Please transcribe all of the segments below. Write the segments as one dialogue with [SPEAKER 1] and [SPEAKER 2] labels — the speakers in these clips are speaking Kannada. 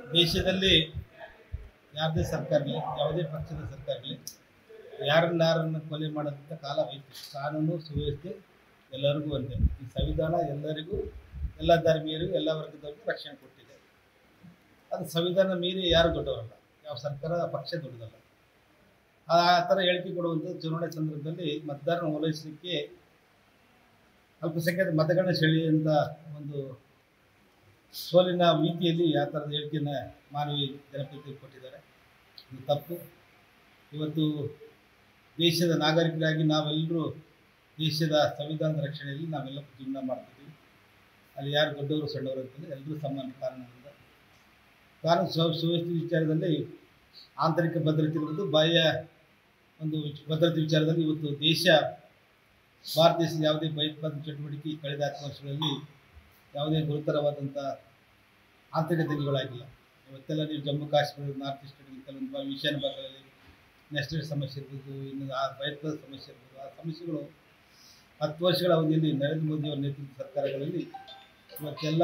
[SPEAKER 1] ದೇಶದಲ್ಲಿ ಯಾವುದೇ ಸರ್ಕಾರ ಇರಲಿ ಯಾವುದೇ ಪಕ್ಷದ ಸರ್ಕಾರ ಇರಲಿ ಯಾರನ್ನಾರನ್ನು ಕೊಲೆ ಮಾಡೋದಂಥ ಕಾಲ ಹೋಯ್ತು ಕಾನೂನು ಸುವ್ಯವಸ್ಥೆ ಎಲ್ಲರಿಗೂ ಒಂದೇ ಈ ಸಂವಿಧಾನ ಎಲ್ಲರಿಗೂ ಎಲ್ಲ ಧರ್ಮೀಯರಿಗೂ ಎಲ್ಲ ವರ್ಗದವರಿಗೂ ರಕ್ಷಣೆ ಕೊಟ್ಟಿದೆ ಅದು ಸಂವಿಧಾನ ಮೀರಿ ಯಾರು ದೊಡ್ಡವರಲ್ಲ ಯಾವ ಸರ್ಕಾರ ಪಕ್ಷ ದೊಡ್ಡದಲ್ಲ ಆ ಥರ ಹೇಳಿಕೆ ಕೊಡುವಂಥದ್ದು ಚುನಾವಣೆ ಸಂದರ್ಭದಲ್ಲಿ ಮತದಾರನ ಓಲೈಸಲಿಕ್ಕೆ ಅಲ್ಪಸಂಖ್ಯಾತ ಮತಗಳನ್ನ ಸೆಳೆಯುವಂಥ ಒಂದು ಸೋಲಿನ ಮಿತಿಯಲ್ಲಿ ಆ ಥರದ ಹೇಳಿಕೆಯನ್ನು ಮಾನವಿ ಜನಪ್ರತಿನಿಧಿ ಕೊಟ್ಟಿದ್ದಾರೆ ಇದು ತಪ್ಪು ಇವತ್ತು ದೇಶದ ನಾಗರಿಕರಾಗಿ ನಾವೆಲ್ಲರೂ ದೇಶದ ಸಂವಿಧಾನದ ರಕ್ಷಣೆಯಲ್ಲಿ ನಾವೆಲ್ಲ ಜೀವನ ಮಾಡ್ತಿದ್ದೀವಿ ಅಲ್ಲಿ ಯಾರು ದೊಡ್ಡವರು ಸಣ್ಣವರು ಅಂತಂದರೆ ಎಲ್ಲರೂ ಸಮಾನ ಕಾರಣದಿಂದ ಕಾನೂನು ಸು ಸುವ್ಯವಸ್ಥೆ ವಿಚಾರದಲ್ಲಿ ಆಂತರಿಕ ಭದ್ರತೆ ಇರುವುದು ಬಾಹ್ಯ ಒಂದು ವಿಚ್- ಭದ್ರತೆ ವಿಚಾರದಲ್ಲಿ ಇವತ್ತು ದೇಶ ಭಾರತ ದೇಶದ ಯಾವುದೇ ಭಯೋತ್ಪಾದಕ ಚಟುವಟಿಕೆ ಕಳೆದ ಹತ್ತು ವರ್ಷಗಳಲ್ಲಿ ಯಾವುದೇ ಗುರುತರವಾದಂಥ ಆಂತರಿಕ ದಂಗೆಗಳಾಗಿಲ್ಲ ಇವತ್ತೆಲ್ಲ ನೀವು ಜಮ್ಮು ಕಾಶ್ಮೀರ ನಾರ್ತ್ ಈಸ್ಟ್ ಕೆಲವೊಂದು ಬಾ- ಈಶಾನ್ಯ ಭಾಗದಲ್ಲಿ ನ್ಯಾಷನಲ್ ಸಮಸ್ಯೆ ಇರ್ಬೋದು ಇನ್ನು ಆ ಭಯೋತ್ಪಾದಕ ಸಮಸ್ಯೆ ಇರ್ಬೋದು ಆ ಸಮಸ್ಯೆಗಳು ಹತ್ತು ವರ್ಷಗಳ ಅವಧಿಯಲ್ಲಿ ನರೇಂದ್ರ ಮೋದಿ ಅವರ ನೇತೃತ್ವದ ಸರ್ಕಾರಗಳಲ್ಲಿ ಇವತ್ತೆಲ್ಲ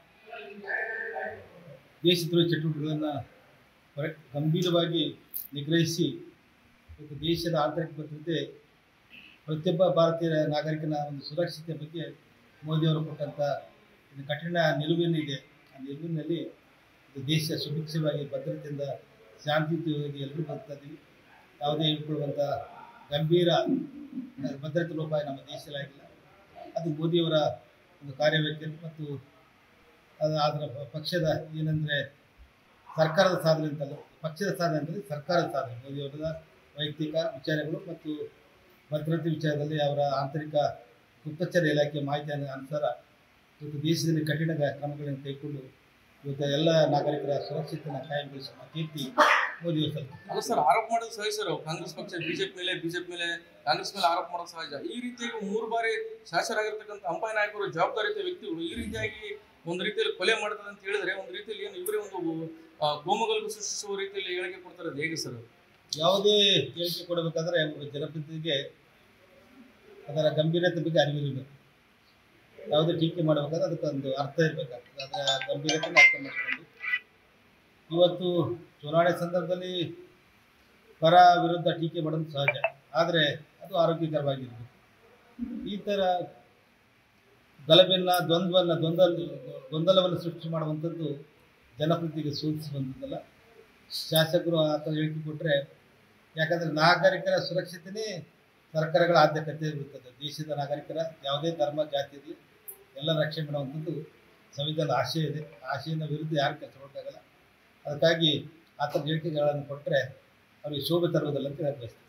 [SPEAKER 1] ದೇಶದ್ರೋಹಿ ಚಟುವಟಿಕೆಗಳನ್ನು ಹೊರ ಗಂಭೀರವಾಗಿ ನಿಗ್ರಹಿಸಿ ಇವತ್ತು ದೇಶದ ಆಂತರಿಕ ಭದ್ರತೆ ಪ್ರತಿಯೊಬ್ಬ ಭಾರತೀಯ ನಾಗರಿಕನ ಒಂದು ಸುರಕ್ಷತೆ ಬಗ್ಗೆ ಮೋದಿಯವರು ಕೊಟ್ಟಂಥ ಒಂದು ಕಠಿಣ ನಿಲುವೇನಿದೆ ಆ ನಿಲುವಿನಲ್ಲಿ ಇದು ದೇಶ ಸುಭಿಕ್ಷವಾಗಿ ಭದ್ರತೆಯಿಂದ ಶಾಂತಿಯುತವಾಗಿ ಎಲ್ಲರೂ ಬದುಕ್ತಾ ಇದ್ದೀವಿ ಯಾವುದೇ ಹೇಳ್ಕೊಳ್ಳುವಂಥ ಗಂಭೀರ ಭದ್ರತೆ ಲೋಪ ನಮ್ಮ ದೇಶದಲ್ಲಿ ಆಗಿಲ್ಲ ಅದು ಮೋದಿಯವರ ಒಂದು ಕಾರ್ಯವೈಖರಿ ಮತ್ತು ಅದು ಅದರ ಪಕ್ಷದ ಏನಂದರೆ ಸರ್ಕಾರದ ಸಾಧನೆ ಅಂತಲ್ಲ ಪಕ್ಷದ ಸಾಧನೆ ಅಂತಂದರೆ ಸರ್ಕಾರದ ಸಾಧನೆ ಮೋದಿಯವರ ವೈಯಕ್ತಿಕ ವಿಚಾರಗಳು ಮತ್ತು ಭದ್ರತೆ ವಿಚಾರದಲ್ಲಿ ಅವರ ಆಂತರಿಕ ಗುಪ್ತಚರ ಇಲಾಖೆ ಮಾಹಿತಿ ಅನುಸಾರ ಇವತ್ತು ದೇಶದಲ್ಲಿ ಕಠಿಣ ಕ್ರಮಗಳನ್ನು ಕೈಗೊಂಡು ಇವತ್ತು ಎಲ್ಲ ನಾಗರಿಕರ ಸುರಕ್ಷತೆಯನ್ನು ಕಾಯಂಗೊಳಿಸುವ ಕೀರ್ತಿ ಮೋದಿಯವರು ಸಲ್ಲಿಸಿದ್ದಾರೆ
[SPEAKER 2] ಅಲ್ಲ ಸರ್ ಆರೋಪ ಮಾಡೋದು ಸಹಜ ಸರ್ ಕಾಂಗ್ರೆಸ್ ಪಕ್ಷ ಬಿಜೆಪಿ ಮೇಲೆ ಬಿಜೆಪಿ ಮೇಲೆ ಕಾಂಗ್ರೆಸ್ ಮೇಲೆ ಆರೋಪ ಮಾಡೋದು ಸಹಜ ಈ ರೀತಿಯಾಗಿ ಮೂರು ಬಾರಿ ಶಾಸಕರಾಗಿರ್ತಕ್ಕಂಥ ಅಂಪಾಯ ನಾಯಕರು ಜವಾಬ್ದಾರಿಯುತ ವ್ಯಕ್ತಿಗಳು ಈ ರೀತಿಯಾಗಿ ಒಂದು ರೀತಿಯಲ್ಲಿ ಕೊಲೆ ಮಾಡ್ತಾರೆ ಅಂತ ಹೇಳಿದ್ರೆ ಒಂದು ರೀತಿಯಲ್ಲಿ ಏನು ಇವರೇ ಒಂದು ಆ, ಗೋಮಗಲ್ಭ ಸೃಷ್ಟಿಸುವ ರೀತಿಯಲ್ಲಿ ಹೇಳಿಕೆ ಕೊಡ್ತಾರೆ ಅದು ಹೇಗೆ ಸರ್
[SPEAKER 1] ಯಾವುದೇ ಹೇಳಿಕೆ ಕೊಡಬೇಕಾದ್ರೆ ಒಬ್ಬ ಜನಪ್ರತಿನಿಧಿಗೆ ಅದರ ಗಂಭೀರತೆ ಬಗ್ಗೆ ಅರಿವಿರಬೇಕು ಯಾವುದೇ ಟೀಕೆ ಮಾಡಬೇಕಾದ್ರೆ ಅದಕ್ಕೊಂದು ಅರ್ಥ ಇರಬೇಕಾಗ್ತದೆ ಅದರ ಗಂಭೀರತೆಯನ್ನು ಅರ್ಥ ಮಾಡಿಕೊಂಡು ಇವತ್ತು ಚುನಾವಣೆ ಸಂದರ್ಭದಲ್ಲಿ ಪರ ವಿರುದ್ಧ ಟೀಕೆ ಮಾಡೋದು ಸಹಜ ಆದರೆ ಅದು ಆರೋಗ್ಯಕರವಾಗಿರಬೇಕು ಈ ಥರ ಗಲಭೆಯನ್ನು ದ್ವಂದ್ವವನ್ನು ದ್ವಂದ್ವ ಗೊಂದಲವನ್ನು ಸೃಷ್ಟಿ ಮಾಡುವಂಥದ್ದು ಜನಪ್ರತಿನಿಧಿಗೆ ಸೂಚಿಸುವಂಥದ್ದಲ್ಲ ಶಾಸಕರು ಆ ಥರ ಹೇಳಿಕೆ ಕೊಟ್ಟರೆ ಯಾಕಂದರೆ ನಾಗರಿಕರ ಸುರಕ್ಷತೆಯೇ ಸರ್ಕಾರಗಳ ಆದ್ಯತೆ ಇರುತ್ತದೆ ದೇಶದ ನಾಗರಿಕರ ಯಾವುದೇ ಧರ್ಮ ಜಾತಿ ಇರಲಿ ಎಲ್ಲ ರಕ್ಷಣೆ ಮಾಡುವಂಥದ್ದು ಸಂವಿಧಾನದ ಆಶಯ ಇದೆ ಆ ಆಶಯದ ವಿರುದ್ಧ ಯಾರು ಕೆಲಸ ಮಾಡೋಕ್ಕಾಗಲ್ಲ ಅದಕ್ಕಾಗಿ ಆ ಥರ ಹೇಳಿಕೆಗಳನ್ನು ಕೊಟ್ಟರೆ ಅವರಿಗೆ ಶೋಭೆ ತರುವುದಿಲ್ಲ ಅಂತ ಹೇಳಿ ಬಯಸ್ತೀನಿ